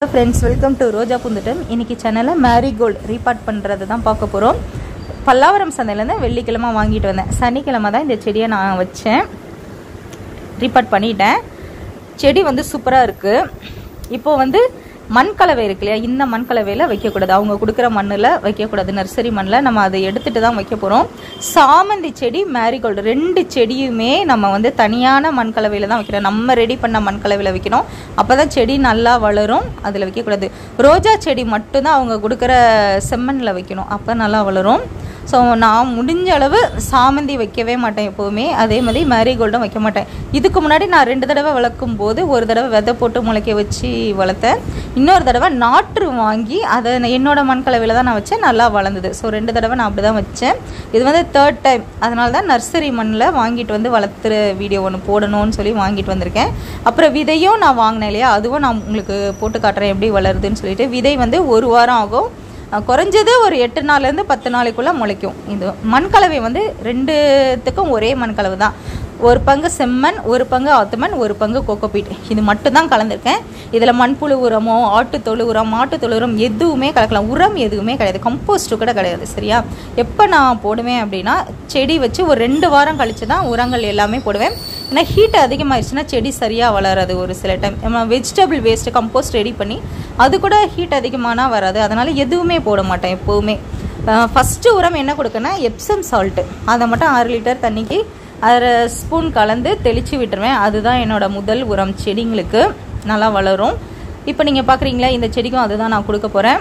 friends welcome to Roja Poonthottam இன்னைக்கு சேனலில் marigold ரீபார்ட் பண்ணுறது தான் பார்க்க போகிறோம் பல்லாவரம் சந்தையிலேருந்து வெள்ளிக்கிழமை வாங்கிட்டு வந்தேன் சனிக்கிழமை தான் இந்த செடியை நான் வச்சேன் ரீபார்ட் பண்ணிட்டேன் செடி வந்து சூப்பராக இருக்குது இப்போ வந்து மண் கலவை இருக்கு இல்லையா இந்த மண் கலவையில் வைக்கக்கூடாது அவங்க கொடுக்குற மண்ணில் வைக்கக்கூடாது நர்சரி மண்ணில் நம்ம அதை எடுத்துட்டு தான் வைக்க போகிறோம் சாமந்தி செடி மேரிகோல்டு ரெண்டு செடியுமே நம்ம வந்து தனியான மண் கலவையில் தான் வைக்கிறோம் நம்ம ரெடி பண்ண மண் கலவையில் வைக்கணும் அப்போ தான் செடி நல்லா வளரும் அதில் வைக்கக்கூடாது ரோஜா செடி மட்டும்தான் அவங்க கொடுக்குற செம்மண்ணில் வைக்கணும் அப்போ நல்லா வளரும் ஸோ நான் முடிஞ்ச அளவு சாமந்தி வைக்கவே மாட்டேன் எப்போவுமே அதே மாதிரி மேரிகோல்டும் வைக்க மாட்டேன் இதுக்கு முன்னாடி நான் ரெண்டு தடவை வளர்க்கும் போது ஒரு தடவை விதை போட்டு முளைக்க வச்சு வளர்த்தேன் இன்னொரு தடவை நாற்று வாங்கி அதை நான் என்னோட மண் கலவையில் தான் நான் வச்சேன் நல்லா வளர்ந்தது ஸோ ரெண்டு தடவை நான் அப்படி தான் வச்சேன் இது வந்து தேர்ட் டைம் அதனால தான் நர்சரி மண்ணில் வாங்கிட்டு வந்து வளர்த்துற வீடியோ ஒன்று போடணும்னு சொல்லி வாங்கிட்டு வந்திருக்கேன் அப்புறம் விதையும் நான் வாங்கினேன் இல்லையா அதுவும் நான் உங்களுக்கு போட்டு காட்டுறேன் எப்படி வளருதுன்னு சொல்லிட்டு விதை வந்து ஒரு வாரம் ஆகும் அஹ் குறைஞ்சது ஒரு எட்டு நாள்லேருந்து பத்து நாளைக்குள்ளே முளைக்கும் இது மண்கலவை வந்து ரெண்டுத்துக்கும் ஒரே மண்கலவை தான் ஒரு பங்கு செம்மண் ஒரு பங்கு ஆத்துமண் ஒரு பங்கு கோகோபீட் இது மட்டும் தான் கலந்துருக்கேன் இதில் மண்புழு உரமோ ஆட்டுத்தொழு உரம் மாட்டுத்தொழு உரம் எதுவுமே கலக்கலாம் உரம் எதுவுமே கிடையாது கம்போஸ்ட்டு கூட கிடையாது சரியா எப்போ நான் போடுவேன் அப்படின்னா செடி வச்சு ஒரு ரெண்டு வாரம் கழித்து தான் உரங்கள் எல்லாமே போடுவேன் ஏன்னா ஹீட் அதிகமாகிடுச்சுன்னா செடி சரியாக வளராது ஒரு சில டைம் நம்ம வெஜிடபிள் வேஸ்ட்டு கம்போஸ்ட் ரெடி பண்ணி அது கூட ஹீட் அதிகமானா வராது அதனால் எதுவுமே போட மாட்டேன் எப்போவுமே ஃபஸ்ட்டு உரம் என்ன கொடுக்கன்னா எப்சம் சால்ட்டு அதை மட்டும் ஆறு லிட்டர் தண்ணிக்கு அரை ஸ்பூன் கலந்து தெளித்து விட்டுருவேன் அதுதான் என்னோட முதல் உரம் செடிங்களுக்கு நல்லா வளரும் இப்போ நீங்கள் பார்க்குறீங்களா இந்த செடிக்கும் அதுதான் நான் கொடுக்க போகிறேன்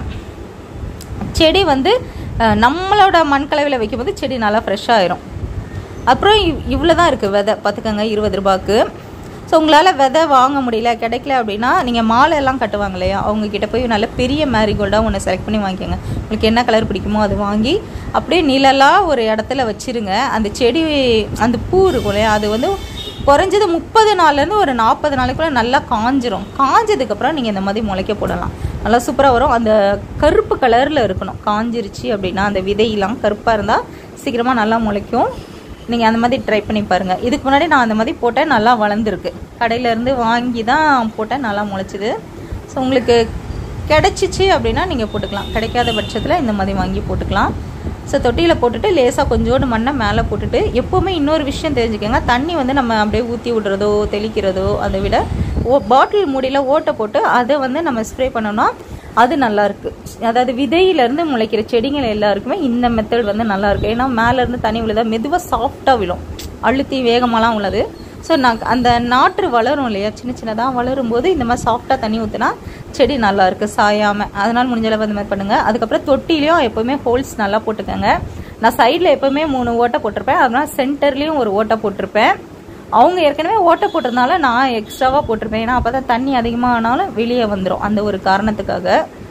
செடி வந்து அஹ், நம்மளோட மண்கலவையில் வைக்கும்போது செடி நல்லா ஃப்ரெஷ்ஷாக ஆயிரும் அப்புறம் இவ் இவ்வளோ தான் இருக்குது விதை பார்த்துக்கோங்க இருபது ரூபாய்க்கு ஸோ உங்களால் விதை வாங்க முடியல கிடைக்கல அப்படின்னா நீங்கள் மாலை எல்லாம் கட்டுவாங்க இல்லையா அவங்க கிட்ட போய் நல்ல பெரிய மேரிகோல்டாக ஒன்று செலக்ட் பண்ணி வாங்கிக்கோங்க உங்களுக்கு என்ன கலர் பிடிக்குமோ அது வாங்கி அப்படியே நிழலாக ஒரு இடத்துல வச்சிருங்க அந்த செடி அந்த பூ இருக்கும் இல்லையா அது வந்து குறைஞ்சது முப்பது நாள்லேருந்து ஒரு நாற்பது நாளைக்குள்ளே நல்லா காஞ்சிரும் காஞ்சதுக்கப்புறம் நீங்கள் இந்த மாதிரி முளைக்க போடலாம் நல்லா சூப்பராக வரும் அந்த கருப்பு கலரில் இருக்கணும் காஞ்சிருச்சு அப்படின்னா அந்த விதையெல்லாம் கருப்பாக இருந்தால் சீக்கிரமாக நல்லா முளைக்கும் நீங்கள் அந்த மாதிரி ட்ரை பண்ணி பாருங்கள் இதுக்கு முன்னாடி நான் அந்த மாதிரி போட்டேன் நல்லா வளர்ந்துருக்கு கடையிலேருந்து வாங்கி தான் போட்டேன் நல்லா முளைச்சிது ஸோ உங்களுக்கு கிடைச்சிச்சு அப்படின்னா நீங்கள் போட்டுக்கலாம் கிடைக்காத பட்சத்தில் இந்த மாதிரி வாங்கி போட்டுக்கலாம் ஸோ தொட்டியில் போட்டுட்டு லேசாக கொஞ்சோண்டு மண்ணை மேலே போட்டுட்டு எப்போவுமே இன்னொரு விஷயம் தெரிஞ்சுக்கோங்க தண்ணி வந்து நம்ம அப்படியே ஊற்றி விடுறதோ தெளிக்கிறதோ அதை விட ஓ பாட்டில் மூடியில் ஓட்டை போட்டு அதை வந்து நம்ம ஸ்ப்ரே பண்ணோம்னா அது நல்லா இருக்கு அதாவது விதையிலேருந்து முளைக்கிற செடிகள் எல்லாருக்குமே இந்த மெத்தட் வந்து நல்லா இருக்கு ஏன்னா மேலேருந்து தண்ணி விழுதா மெதுவாக சாஃப்டாக விழும் அழுத்தி வேகமாலாம் உள்ளது ஸோ நான் அந்த நாற்று வளரும் இல்லையா சின்ன சின்னதாக வளரும் போது இந்த மாதிரி சாஃப்டாக தண்ணி ஊற்றினா செடி நல்லா இருக்கு சாயாமல் அதனால் முடிஞ்ச அளவு அந்த மாதிரி பண்ணுங்கள் அதுக்கப்புறம் தொட்டிலையும் எப்போவுமே ஹோல்ஸ் நல்லா போட்டுக்கோங்க நான் சைடில் எப்போவுமே மூணு ஓட்டை போட்டிருப்பேன் அதனால் சென்டர்லேயும் ஒரு ஓட்டை போட்டிருப்பேன் அவங்க ஏற்கனவே ஓட்டை போட்டிருந்தால நான் எக்ஸ்ட்ராவாக போட்டிருப்பேன் ஏன்னா அப்போ தான் தண்ணி அதிகமாக ஆனாலும் வெளியே வந்துடும் அந்த ஒரு காரணத்துக்காக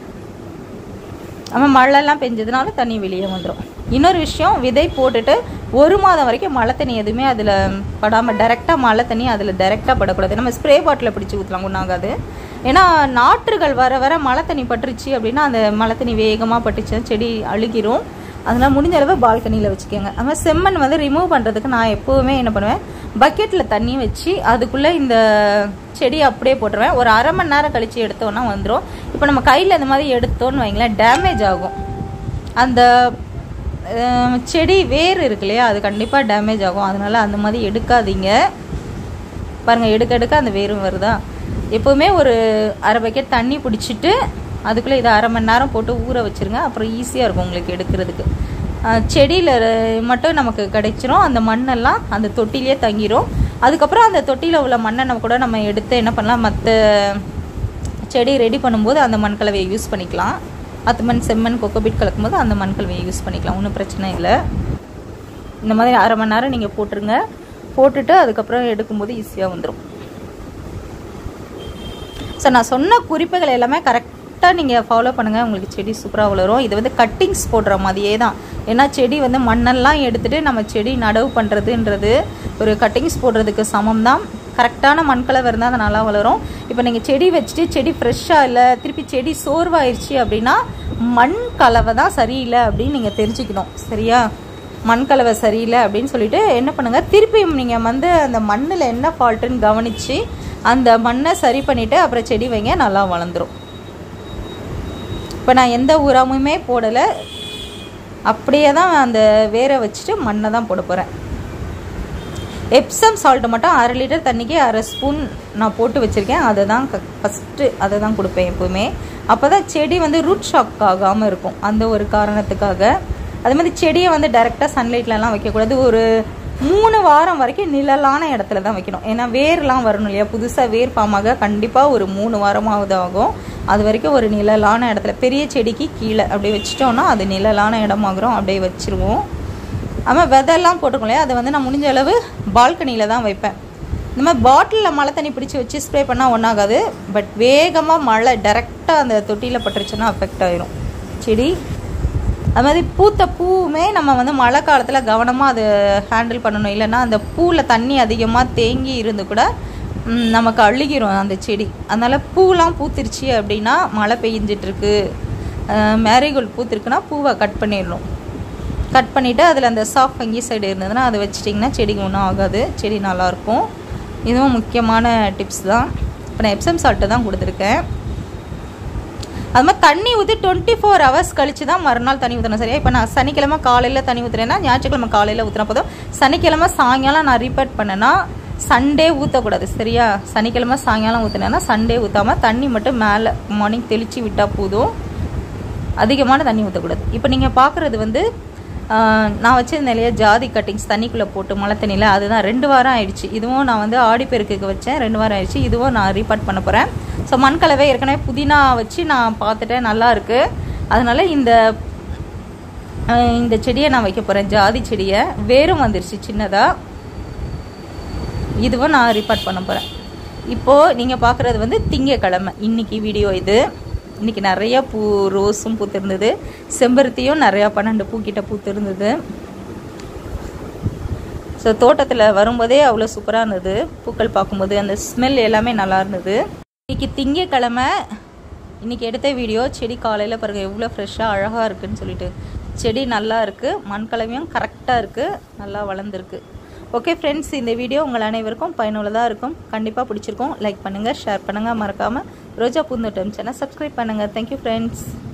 நம்ம மழைலாம் பெஞ்சதுனால தண்ணி வெளியே வந்துடும் இன்னொரு விஷயம் விதை போட்டுட்டு ஒரு மாதம் வரைக்கும் மழை தண்ணி எதுவுமே அதில் படாமல் டைரெக்டாக மழை தண்ணி அதில் டைரெக்டாக படக்கூடாது நம்ம ஸ்ப்ரே பாட்டிலில் பிடிச்சி ஊற்றலாம் ஒன்றாகாது ஏன்னா நாற்றுகள் வர வர மழை தண்ணி பட்டுருச்சு அப்படின்னா அந்த மழை தண்ணி வேகமாக பட்டுச்சுன்னா செடி அழுகிரும் அதனால் முடிஞ்ச அளவு பால்கனியில் வச்சுக்கோங்க அது மாதிரி செம்மண் வந்து ரிமூவ் பண்ணுறதுக்கு நான் எப்போவுமே என்ன பண்ணுவேன் பக்கெட்டில் தண்ணி வச்சு அதுக்குள்ளே இந்த செடி அப்படியே போட்டுருவேன் ஒரு அரை மணி நேரம் கழித்து எடுத்தோன்னா வந்துடும் இப்போ நம்ம கையில் இந்த மாதிரி எடுத்தோன்னு வைங்களேன் டேமேஜ் ஆகும் அந்த அஹ், செடி வேர் இருக்கு இல்லையா அது கண்டிப்பாக டேமேஜ் ஆகும் அதனால் அந்த மாதிரி எடுக்காதீங்க பாருங்கள் எடுக்க எடுக்க அந்த வேரும் வருதா எப்போவுமே ஒரு அரை பக்கெட் தண்ணி பிடிச்சிட்டு அதுக்குள்ளே இதை அரை மணி நேரம் போட்டு ஊற வச்சுருங்க அப்புறம் ஈஸியாக இருக்கும் உங்களுக்கு எடுக்கிறதுக்கு செடியில் மட்டும் நமக்கு கிடைச்சிரும் அந்த மண்ணெல்லாம் அந்த தொட்டிலே தங்கிரும் அதுக்கப்புறம் அந்த தொட்டியில் உள்ள மண்ணை நம்ம கூட நம்ம எடுத்து என்ன பண்ணலாம் மற்ற செடி ரெடி பண்ணும்போது அந்த மண்கலவையை யூஸ் பண்ணிக்கலாம் அத்து மண் செம்மண் கொக்கோபிட் கலக்கும்போது அந்த மண்கலவையை யூஸ் பண்ணிக்கலாம் ஒன்றும் பிரச்சனை இல்லை இந்த மாதிரி அரை மணி நேரம் நீங்கள் போட்டுருங்க போட்டுட்டு அதுக்கப்புறம் எடுக்கும்போது ஈஸியாக வந்துடும் ஸோ நான் சொன்ன குறிப்புகள் எல்லாமே கரெக்டாக நீங்கள் ஃபாலோ பண்ணுங்கள் உங்களுக்கு செடி சூப்பராக வளரும் இது வந்து கட்டிங்ஸ் போடுற மாதிரியே தான் ஏன்னா செடி வந்து மண்ணெல்லாம் எடுத்துகிட்டு நம்ம செடி நடவு பண்ணுறதுன்றது ஒரு கட்டிங்ஸ் போடுறதுக்கு சமம் தான் கரெக்டான மண்கலவை இருந்தால் அது நல்லா வளரும் இப்போ நீங்கள் செடி வச்சுட்டு செடி ஃப்ரெஷ்ஷாக இல்லை திருப்பி செடி சோர்வாயிருச்சு அப்படின்னா மண் கலவை தான் சரியில்லை அப்படின்னு நீங்கள் தெரிஞ்சுக்கணும் சரியா மண் கலவை சரியில்லை அப்படின்னு சொல்லிட்டு என்ன பண்ணுங்கள் திருப்பியும் நீங்கள் வந்து அந்த மண்ணில் என்ன ஃபால்ட்டுன்னு கவனித்து அந்த மண்ணை சரி பண்ணிவிட்டு அப்புறம் செடி வைங்க நல்லா வளர்ந்துரும் இப்போ நான் எந்த உரமுமே போடலை அப்படியே தான் அந்த வேற வச்சுட்டு மண்ணை தான் போட போகிறேன் எப்சம் சால்ட் மட்டும் அரை லிட்டர் தண்ணிக்கு அரை ஸ்பூன் நான் போட்டு வச்சுருக்கேன் அதை தான் ஃபஸ்ட்டு அதை தான் கொடுப்பேன் எப்போவுமே அப்போ தான் செடி வந்து ரூட் ஷாக் ஆகாமல் இருக்கும் அந்த ஒரு காரணத்துக்காக அது மாதிரி செடியை வந்து டைரெக்டாக சன்லைட்லலாம் வைக்கக்கூடாது ஒரு மூணு வாரம் வரைக்கும் நிழலான இடத்துல தான் வைக்கணும் ஏன்னா வேர்லாம் வரணும் இல்லையா புதுசாக வேர் பாமாக கண்டிப்பாக ஒரு மூணு வாரமாவது ஆகும் அது வரைக்கும் ஒரு நிழலான இடத்துல பெரிய செடிக்கு கீழே அப்படியே வச்சிட்டோன்னா அது நிழலான இடமாகிறோம் அப்படியே வச்சுருவோம் ஆமாம் விதையெல்லாம் போட்டுக்கோம் இல்லையா அதை வந்து நான் முடிஞ்ச அளவு பால்கனியில் தான் வைப்பேன் இந்த மாதிரி பாட்டிலில் மழை தண்ணி பிடிச்சி வச்சு ஸ்ப்ரே பண்ணால் ஒன்றாகாது பட் வேகமாக மழை டேரெக்டாக அந்த தொட்டியில் பட்டுருச்சுன்னா அஃபெக்ட் ஆயிரும் செடி அது மாதிரி பூத்த பூவுமே நம்ம வந்து மழை காலத்தில் கவனமாக அதை ஹேண்டில் பண்ணணும் இல்லைன்னா அந்த பூவில் தண்ணி அதிகமாக தேங்கி இருந்து கூட ம், நமக்கு அழுகிரும் அந்த செடி அதனால் பூலாம் பூத்திருச்சு அப்படின்னா மழை பெய்ஞ்சிட்ருக்கு மேரிகோல்டு பூத்திருக்குன்னா பூவை கட் பண்ணிடணும் கட் பண்ணிவிட்டு அதில் அந்த சாஃப்ட் ஃபங்கி சைடு இருந்ததுன்னா அதை வச்சிட்டிங்கன்னா செடிக்கு ஒன்றும் ஆகாது செடி நல்லாயிருக்கும் இதுவும் முக்கியமான டிப்ஸ் தான் இப்போ நான் எப்சம் சால்ட்டு தான் கொடுத்துருக்கேன் அது மாதிரி தண்ணி ஊற்றி டுவெண்ட்டி ஃபோர் ஹவர்ஸ் கழிச்சு தான் மறுநாள் தண்ணி ஊற்றணும் சரியா இப்போ நான் சனிக்கிழமை காலையில் தண்ணி ஊற்றுறேன்னா ஞாயிற்றுக்கிழமை காலையில் ஊற்றினா போதும் சனிக்கிழமை சாயங்காலம் நான் ரிப்பேட் பண்ணேன்னா சண்டே ஊற்றக்கூடாது சரியா சனிக்கிழமை சாயங்காலம் ஊற்றினேன்னா சண்டே ஊற்றாமல் தண்ணி மட்டும் மேலே மார்னிங் தெளித்து விட்டால் போதும் அதிகமான தண்ணி ஊற்றக்கூடாது இப்போ நீங்கள் பார்க்குறது வந்து ஆஹ், நான் வச்சிருந்தேன் இல்லையா ஜாதி கட்டிங்ஸ் தண்ணிக்குள்ளே போட்டு மழை தண்ணியில் அதுதான் ரெண்டு வாரம் ஆயிடுச்சு இதுவும் நான் வந்து ஆடிப்பெருக்குக்கு வச்சேன் ரெண்டு வாரம் ஆயிடுச்சு இதுவும் நான் ரீபார்ட் பண்ண போகிறேன் ஸோ மண்கலவை ஏற்கனவே புதினா வச்சு நான் பார்த்துட்டேன் நல்லா இருக்கு அதனால இந்த ஆஹ், இந்த செடியை நான் வைக்க போகிறேன் ஜாதி செடியை வேரும் வந்துருச்சு சின்னதாக இதுவும் நான் ரிப்போர்ட் பண்ண போகிறேன் இப்போது நீங்கள் பார்க்குறது வந்து திங்கக்கிழமை இன்னைக்கு வீடியோ இது இன்னைக்கு நிறைய பூ ரோஸும் பூத்திருந்தது செம்பருத்தியும் நிறையா பன்னெண்டு பூக்கிட்ட பூத்திருந்தது ஸோ தோட்டத்தில் வரும்போதே அவ்வளோ சூப்பராக இருந்தது பூக்கள் பார்க்கும்போது அந்த ஸ்மெல் எல்லாமே நல்லா இருந்தது இன்னைக்கு திங்கக்கிழமை இன்னைக்கு எடுத்த வீடியோ செடி காலையில் பாருங்க எவ்வளோ ஃப்ரெஷ்ஷாக அழகாக இருக்குன்னு சொல்லிட்டு செடி நல்லா இருக்குது மண்கலவையும் கரெக்டாக இருக்குது நல்லா வளர்ந்துருக்கு ஓகே ஃப்ரெண்ட்ஸ் இந்த வீடியோ உங்கள் அனைவருக்கும் பயனுள்ளதாக இருக்கும் கண்டிப்பாக பிடிச்சிருக்கும் லைக் பண்ணுங்கள் ஷேர் பண்ணுங்கள் மறக்காமல் ரோஜா பூந்தோட்டம் சேனல் சப்ஸ்கிரைப் பண்ணுங்கள் தேங்க்யூ ஃப்ரெண்ட்ஸ்